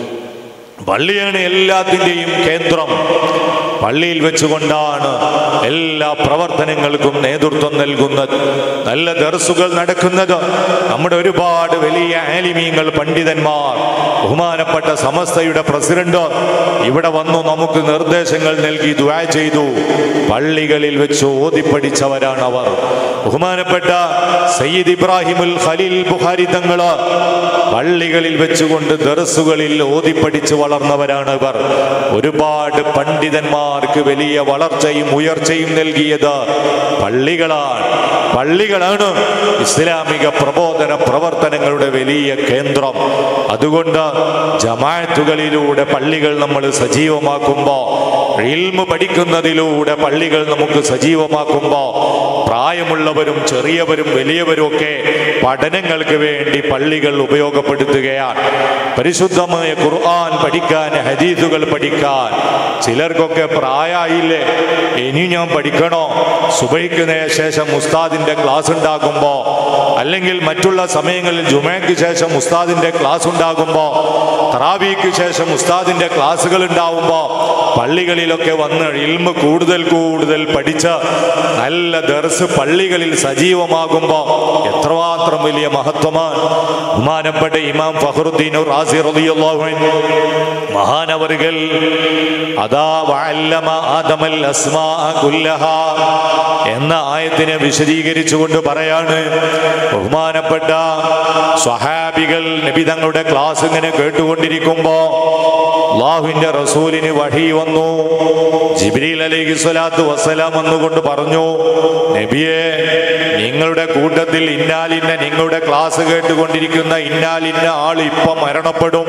പള്ളിയാണ് എല്ലാത്തിൻ്റെയും കേന്ദ്രം പള്ളിയിൽ വെച്ചുകൊണ്ടാണ് എല്ലാ പ്രവർത്തനങ്ങൾക്കും നേതൃത്വം നൽകുന്നത് നല്ല ദർസുകൾ നടക്കുന്നത് നമ്മുടെ ഒരുപാട് വലിയ ആലിമീങ്ങൾ പണ്ഡിതന്മാർ ബഹുമാനപ്പെട്ട സമസ്തയുടെ പ്രസിഡന്റ് ഇവിടെ വന്നു നമുക്ക് നിർദ്ദേശങ്ങൾ നൽകി ദുആ ചെയ്തു പള്ളികളിൽ വെച്ച് ഓതിപ്പടിച്ചവരാണ് അവർ ബഹുമാനപ്പെട്ട സയ്യിദ് ഇബ്രാഹിമുൽ ഖലീൽ ബുഖാരി തങ്ങള് പള്ളികളിൽ വെച്ചുകൊണ്ട് ദർസുകളിൽ ഓതിപ്പടിച്ച് വളർന്നവരാണ് ഇവർ ഒരുപാട് പണ്ഡിതന്മാർക്ക് വലിയ വളർച്ചയും ഉയർച്ചയും നൽകിയത് പള്ളികളാണ് പള്ളികളാണ് ഇസ്ലാമിക പ്രബോധന പ്രവർത്തനങ്ങളുടെ വലിയ കേന്ദ്രം അതുകൊണ്ട് ജമാഅത്തുകളിലൂടെ പള്ളികൾ നമ്മൾ സജീവമാക്കുമ്പോൾ ഇൽമ് പഠിക്കുന്നതിലൂടെ പള്ളികൾ നമുക്ക് സജീവമാക്കുമ്പോൾ പ്രായമുള്ളവരും ചെറിയവരും വലിയവരും ഒക്കെ പഠനങ്ങൾക്ക് വേണ്ടി പള്ളികൾ ഉപയോഗപ്പെടുത്തുകയാണ് പരിശുദ്ധമായ ഖുർആൻ പഠിക്കാൻ ഹദീസുകൾ പഠിക്കാൻ ചിലർക്കൊക്കെ പ്രായമായില്ലേ ഇനി ഞാൻ പഠിക്കണോ സുബഹിക്കുന്ന ശേഷം ഉസ്താദിന്റെ ക്ലാസ് ഉണ്ടാകുമ്പോ അല്ലെങ്കിൽ മറ്റുള്ള സമയങ്ങളിൽ ജുമയ്ക്ക് ശേഷം ഉസ്താദിന്റെ ക്ലാസ് ഉണ്ടാകുമ്പോ തറാവിക്ക് ശേഷം ഉസ്താദിന്റെ ക്ലാസ്സുകൾ ഉണ്ടാവുമ്പോ പള്ളികളിലൊക്കെ വന്ന് ഇൽമ കൂടുതൽ കൂടുതൽ പഠിച്ച നല്ല ദർസ് പള്ളികളിൽ സജീവമാകുമ്പോൾ എത്രമാത്രം വലിയ മഹത്വമാണ് ബഹുമാനപ്പെട്ട ഇമാം ഫഹറുദ്ദീൻ റാസി റളിയല്ലാഹു അൻഹു മഹാനവറുകൾ അതാ വഅല്ലമ ആദമൽ അസ്മാ കുല്ലഹാ എന്ന ആയത്തിനെ വിശദീകരിച്ചുകൊണ്ട് പറയാണ് ബഹുമാനപ്പെട്ട സ്വഹാബികൾ നബി തങ്ങളുടെ ക്ലാസ് ഇങ്ങനെ കേട്ടുകൊണ്ടിരിക്കുമ്പോ അള്ളാഹുവിന്റെ റസൂലിന് വഴി വന്നു ജിബ്രീൽ അലൈഹി സ്വലാത്തു വസ്സലാം വന്നുകൊണ്ട് പറഞ്ഞു നബിയെ നിങ്ങളുടെ കൂട്ടത്തിൽ ഇന്നാലിന്ന നിങ്ങളുടെ ക്ലാസ് കേട്ടുകൊണ്ടിരിക്കുന്ന ഇന്നാലിന്ന ആൾ ഇപ്പം മരണപ്പെടും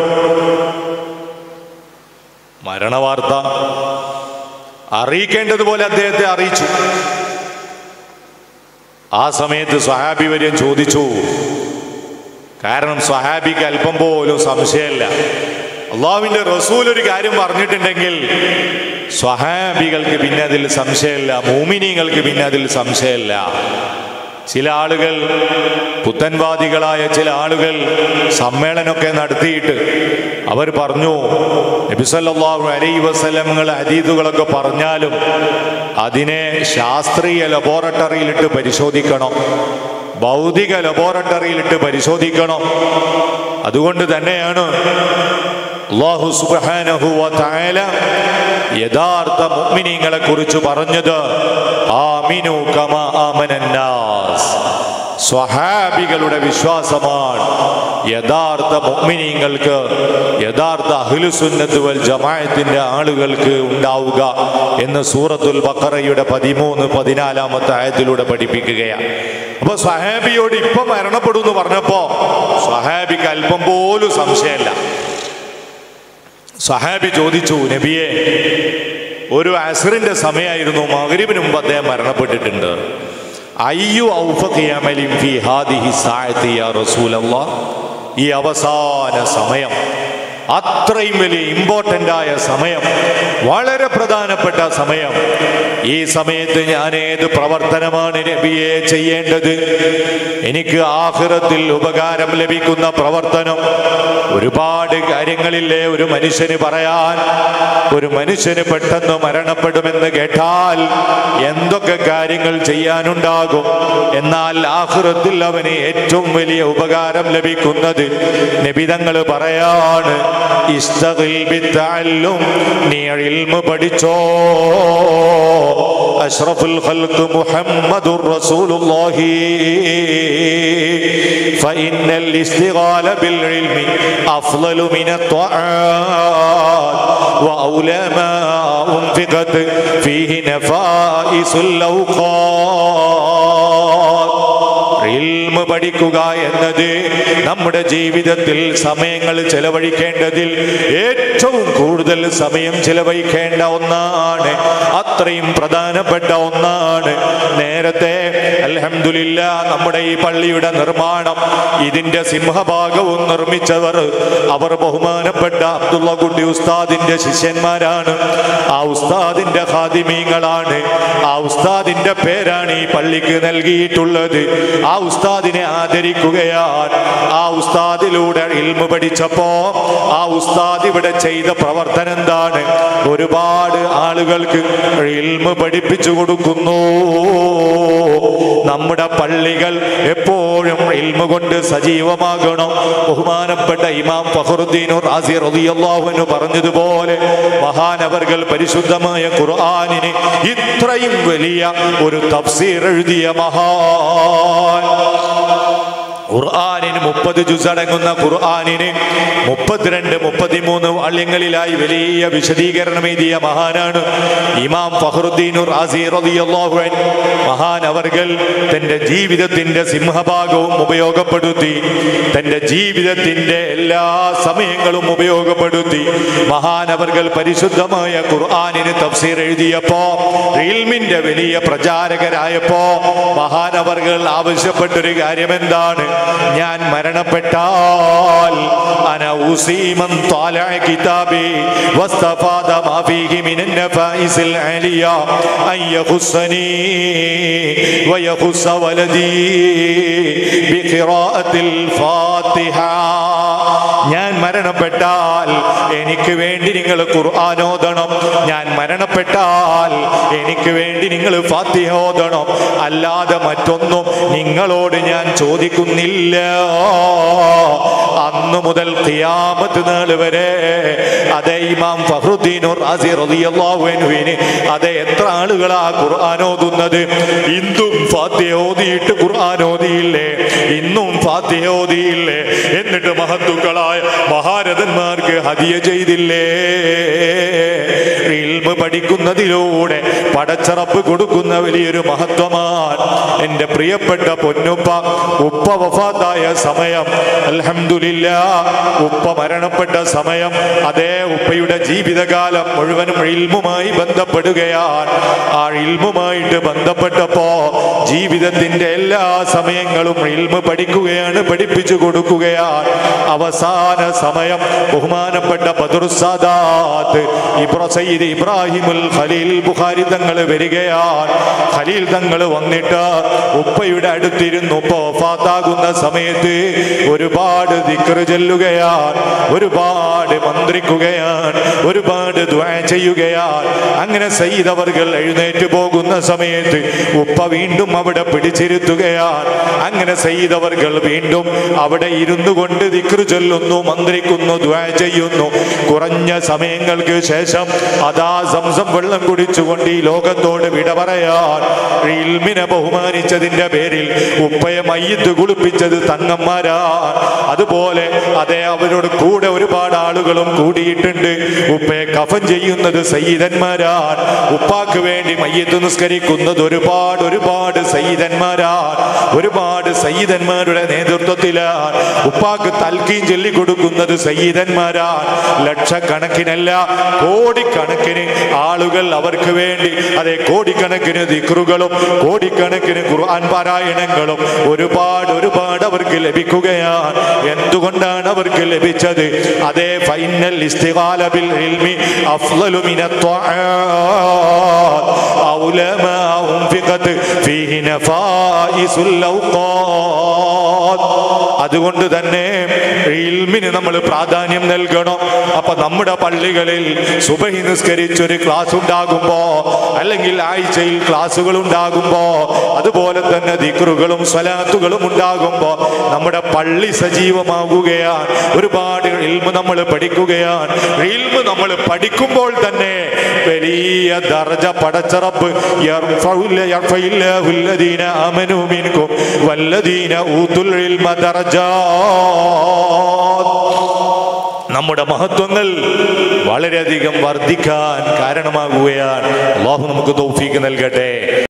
മരണവാർത്ത അറിയിക്കേണ്ടതുപോലെ അദ്ദേഹത്തെ അറിയിച്ചു ആ സമയത്ത് സ്വഹാബി വര്യൻ ചോദിച്ചു കാരണം സ്വഹാബിക്ക് അല്പം പോലും സംശയമില്ല അള്ളാഹുവിന്റെ റസൂൽ ഒരു കാര്യം പറഞ്ഞിട്ടുണ്ടെങ്കിൽ സ്വഹാബികൾക്ക് പിന്നെ അതിൽ സംശയമില്ല മൂമിനിങ്ങൾക്ക് പിന്നെ അതിൽ സംശയമില്ല ചില ആളുകൾ പുത്തൻവാദികളായ ചില ആളുകൾ സമ്മേളനമൊക്കെ നടത്തിയിട്ട് അവർ പറഞ്ഞു നബിസല്ലാഹു അലൈ വസലങ്ങൾ ഹദീദുകളൊക്കെ പറഞ്ഞാലും അതിനെ ശാസ്ത്രീയ ലബോറട്ടറിയിലിട്ട് പരിശോധിക്കണം ഭൗതിക ലബോറട്ടറിയിലിട്ട് പരിശോധിക്കണം അതുകൊണ്ട് തന്നെയാണ് അള്ളാഹു സുബ്ഹാനഹു വ തആല യഥാർത്ഥ മുഅ്മിനീങ്ങളെ കുറിച്ച് പറഞ്ഞത് ആമിനു കമാ ആമനന്നാസ് സ്വഹാബികളുടെ വിശ്വാസമാണ് യഥാർത്ഥ മുഅ്മിനീങ്ങൾക്ക് യഥാർത്ഥ അഹ്ലുസുന്നത്ത് വൽ ജമാഅത്തിന്റെ ആളുകൾക്ക് ഉണ്ടാവുക എന്ന് സൂറത്തുൽ ബഖറയുടെ പതിമൂന്ന് പതിനാലാമത്തെ ആയത്തിലൂടെ പഠിപ്പിക്കുകയാണ് അപ്പൊ സ്വഹാബിയോട് ഇപ്പൊ മരണപ്പെടും എന്ന് പറഞ്ഞപ്പോ സ്വഹാബിക്ക് അല്പം പോലും സംശയമല്ല സഹാബി ചോദിച്ചു നബിയെ ഒരു അസറിന്റെ സമയമായിരുന്നു മകരിവിന് മുമ്പ് അദ്ദേഹം മരണപ്പെട്ടിട്ടുണ്ട് അയ്യു ഔഫഖിയമലിൻ ഫി ഹാദിഹി സാഅത്തി യാ റസൂലല്ലാഹ് ഈ അവസാന സമയം അത്രയും വലിയ ഇമ്പോർട്ടൻ്റ് ആയ സമയം വളരെ പ്രധാനപ്പെട്ട സമയം ഈ സമയത്ത് ഞാൻ ഏത് പ്രവർത്തനമാണ് നബിയെ ചെയ്യേണ്ടത് എനിക്ക് ആഹ്റത്തിൽ ഉപകാരം ലഭിക്കുന്ന പ്രവർത്തനം ഒരുപാട് കാര്യങ്ങളില്ലേ ഒരു മനുഷ്യന് പറയാൻ ഒരു മനുഷ്യന് പെട്ടെന്ന് മരണപ്പെടുമെന്ന് കേട്ടാൽ എന്തൊക്കെ കാര്യങ്ങൾ ചെയ്യാനുണ്ടാകും എന്നാൽ ആഹ്റത്തിൽ അവന് ഏറ്റവും വലിയ ഉപകാരം ലഭിക്കുന്നത് നബിതങ്ങൾ പറയാണ് ഇസ്തഖിൽ ബിത്തഅല്ലും നീ ഇൽമ പഠിച്ചോ അഷ്റഫുൽ ഖൽഖ് മുഹമ്മദുർ റസൂലുള്ളാഹി فإن الاشتغال بالعلم أفضل من الطاعات وأولى ما أنفقت فيه نفائس الأوقات ഇൽമ പഠിക്കുക എന്നത് നമ്മുടെ ജീവിതത്തിൽ സമയങ്ങൾ ചെലവഴിക്കേണ്ടതിൽ ഏറ്റവും കൂടുതൽ സമയം ചെലവഴിക്കേണ്ട ഒന്നാണ് അത്രയും പ്രധാനപ്പെട്ട ഒന്നാണ് നേരത്തെ അൽഹംദുലില്ല നമ്മുടെ ഈ പള്ളിയുടെ നിർമ്മാണം ഇതിന്റെ സിംഹഭാഗവും നിർമ്മിച്ചവർ അവർ ബഹുമാനപ്പെട്ട അബ്ദുള്ള കുട്ടി ഉസ്താദിന്റെ ശിഷ്യന്മാരാണ് ആ ഉസ്താദിന്റെ ഖാദിമീങ്ങളാണ് ആ ഉസ്താദിന്റെ പേരാണ് ഈ പള്ളിക്ക് നൽകിയിട്ടുള്ളത് ആ ഉസ്താദിനെ ആദരിക്കുകയാണ് ആ ഉസ്താദിലൂടെ ഇൽമ പഠിച്ചപ്പോ ആ ഉസ്താദ് ഇവിടെ ചെയ്ത പ്രവർത്തനം എന്താണ് ഒരുപാട് ആളുകൾക്ക് ഇൽമ പഠിപ്പിച്ചു കൊടുക്കുന്നു നമ്മുടെ പള്ളികൾ എപ്പോഴും ഇൽമ കൊണ്ട് സജീവമാകണം ബഹുമാനപ്പെട്ട ഇമാം ഫഖറുദ്ദീൻ റാസി റളിയല്ലാഹു അൻഹു പറഞ്ഞതുപോലെ മഹാനവർകൾ പരിശുദ്ധമായ ഖുർആനിന് ഇത്രയും വലിയ ഒരു തഫ്സീർ എഴുതിയ മഹാൻ ഖുർആാനിന് മുപ്പത് ജുസടങ്ങുന്ന ഖുർആാനിന് മുപ്പത്തിരണ്ട് മുപ്പത്തിമൂന്ന് വാള്യങ്ങളിലായി വലിയ വിശദീകരണം എഴുതിയ മഹാനാണ് ഇമാം ഫഹറുദ്ദീൻ റാസി റളിയല്ലാഹു അൻഹു മഹാൻ അവർകൾ തന്റെ ജീവിതത്തിന്റെ സിംഹഭാഗവും ഉപയോഗപ്പെടുത്തി തന്റെ ജീവിതത്തിന്റെ എല്ലാ സമയങ്ങളും ഉപയോഗപ്പെടുത്തി മഹാനവർകൾ പരിശുദ്ധമായ ഖുർആാനിന് തഫ്സീർ എഴുതിയപ്പോ ഇൽമിന്റെ വലിയ പ്രചാരകരായപ്പോ മഹാനവർകൾ ആവശ്യപ്പെട്ടൊരു കാര്യം എന്താണ് ഞാൻ മരണപ്പെട്ടാൽ അന ഉസീമൻ طالع كتابي واستفاد ما فيه من النفائس العالية أن يخصني ويخص ولدي بقراءة الفاتحة ഞാൻ മരണപ്പെട്ടാൽ എനിക്ക് വേണ്ടി നിങ്ങൾ ഖുർആാനോദണം ഞാൻ മരണപ്പെട്ടാൽ എനിക്ക് വേണ്ടി നിങ്ങൾ ഫാത്തിഹ ഓതണം അല്ലാതെ മറ്റൊന്നും നിങ്ങളോട് ഞാൻ ചോദിക്കുന്നില്ല അന്ന് മുതൽ ഖിയാമത്ത് നാൾ വരെ അതേ ഇമാം ഫഹ്റുദ്ദീൻ റാസി റളിയല്ലാഹു അൻഹുവിന് അതേ എത്ര ആളുകളാ ഖുർആൻ ഓതുന്നത് ഇന്നും ഫാത്തിഹ ഓതിയിട്ട് ഖുർആൻ ഓതിയില്ലേ ഇന്നും ഫാത്തിഹ ഓതിയില്ലേ എന്നിട്ട് മഹത്തുക്കളായ മഹാരഥന്മാർക്ക് ഹദിയ ചെയ്തില്ലേ ഇൽമ് പഠിക്കുന്നതിലൂടെ പടച്ചറപ്പ് കൊടുക്കുന്ന വലിയൊരു മഹത്വമാണ് എൻ്റെ പ്രിയപ്പെട്ട പൊന്നുപ്പ ഉപ്പ വഫാത്തായ സമയം അൽഹംദുലില്ല ഉപ്പ മരണപ്പെട്ട സമയം അതേ ഉപ്പയുടെ ജീവിതകാലം മുഴുവനും ഇൽമുമായി ബന്ധപ്പെടുകയാണ് ആ ഇൽമുമായിട്ട് ബന്ധപ്പെട്ടപ്പോ ജീവിതത്തിന്റെ എല്ലാ സമയങ്ങളും ഇൽമ് പഠിക്കുകയാണ് പഠിപ്പിച്ചു കൊടുക്കുകയാണ് അവസാന സമയം ബഹുമാനപ്പെട്ട ബദറുസാദാത്ത് ഇബ്രാ സയ്യിദ് ഇബ്രാഹിമുൽ ഖലീൽ ബുഖാരി തങ്ങൾ വരികയാണ് ഖലീൽ തങ്ങൾ വന്നിട്ട് ഉപ്പയുടെ അടുത്തിരുന്നു ഉപ്പ വഫാത്താകുന്ന സമയത്ത് ഒരുപാട് ദിക്റ് ചെല്ലുകയാണ് ഒരുപാട് മന്ത്രിക്കുകയാണ് ഒരുപാട് ദ്വാ ചെയ്യുകയാണ് അങ്ങനെ സയ്യിദ് അവർകൾ എഴുന്നേറ്റ് പോകുന്ന സമയത്ത് ഉപ്പ വീണ്ടും അവിടെ പിടിച്ചിരുത്തുകയാണ് അങ്ങനെ സയ്യിദ് അവർകൾ വീണ്ടും അവിടെ ഇരുന്നു കൊണ്ട് ദിക്റ് ചൊല്ലുന്നു മന്ത്രിക്കുന്നു ദ്വാ ചെയ്യുന്നു കുറഞ്ഞ സമയങ്ങൾക്ക് ശേഷം അതാ സംസം വെള്ളം കുടിച്ചുകൊണ്ട് ഈ ലോകത്തോട് വിട പറയാൻ ഇൽമിനെ ബഹുമാനിച്ചതിന്റെ പേരിൽ ഉപ്പയെ മയ്യത്ത് കുളിപ്പിച്ചത് തങ്ങന്മാരാണ് അതുപോലെ അതേ അവരോട് കൂടെ ഒരുപാട് ആളുകളും കൂടിയിട്ടുണ്ട് ഉപ്പയെ കഫൻ ചെയ്യുന്നത് സയ്യിദന്മാരാണ് ഉപ്പാക്ക് വേണ്ടി മയ്യത്ത് നിസ്കരിക്കുന്നത് ഒരുപാട് ഒരുപാട് സയ്യിദന്മാരാണ് ഒരുപാട് സയ്യിദന്മാരുടെ നേതൃത്വത്തിലാണ് ഉപ്പാക്ക് തൽക്കീം ചൊല്ലിക്കൊടുക്കുന്നത് സയ്യിദന്മാരാണ് ലക്ഷക്കണക്കിനല്ല കോടിക്കണക്കിന് ആളുകൾ അവർക്ക് വേണ്ടി അതെ കോടിക്കണക്കിന് ദിക്റുകളും കോടിക്കണക്കിന് ഖുർആൻ പാരായണങ്ങളും ഒരുപാട് ഒരുപാട് അവർക്ക് ലഭിക്കുകയാണ് എന്തുകൊണ്ടാണ് അവർക്ക് ലഭിച്ചത് അതേ ഫൈനൽ ഇസ്തിഗാല ബിൽ ഇൽമി അഫ്ളലു മിനത് ത്വആത് ഔലമാ ഉൻഫിഖത് ഫീഹി നഫായിസുൽ ഔഖാത് അതുകൊണ്ട് തന്നെ ഇൽമിന് നമ്മൾ പ്രാധാന്യം നൽകണം അപ്പൊ നമ്മുടെ പള്ളികളിൽ സുബഹി നിസ്കരിച്ചൊരു ക്ലാസ് ഉണ്ടാകുമ്പോ അല്ലെങ്കിൽ ആഴ്ചയിൽ ക്ലാസ്സുകൾ ഉണ്ടാകുമ്പോ അതുപോലെ തന്നെ ദിക്റുകളും സ്വലാത്തുകളും ഉണ്ടാകുമ്പോ നമ്മുടെ പള്ളി സജീവമാകുകയാണ് ഒരുപാട് ഇൽമ് നമ്മൾ പഠിക്കുകയാണ് ഇൽമ് നമ്മൾ പഠിക്കുമ്പോൾ തന്നെ വലിയ ദർജ പടച്ചറപ്പ് യർഫഉല്ല- യർഫഇല്ലാഹുല്ലദീന ആമനൂ മിൻകും വല്ലദീന ഊതുൽ ഇൽമ ദറജാത്ത് നമ്മുടെ മഹത്വങ്ങൾ വളരെയധികം വർദ്ധിക്കാൻ കാരണമാകുകയാണ് അള്ളാഹു നമുക്ക് തൗഫീക്ക് നൽകട്ടെ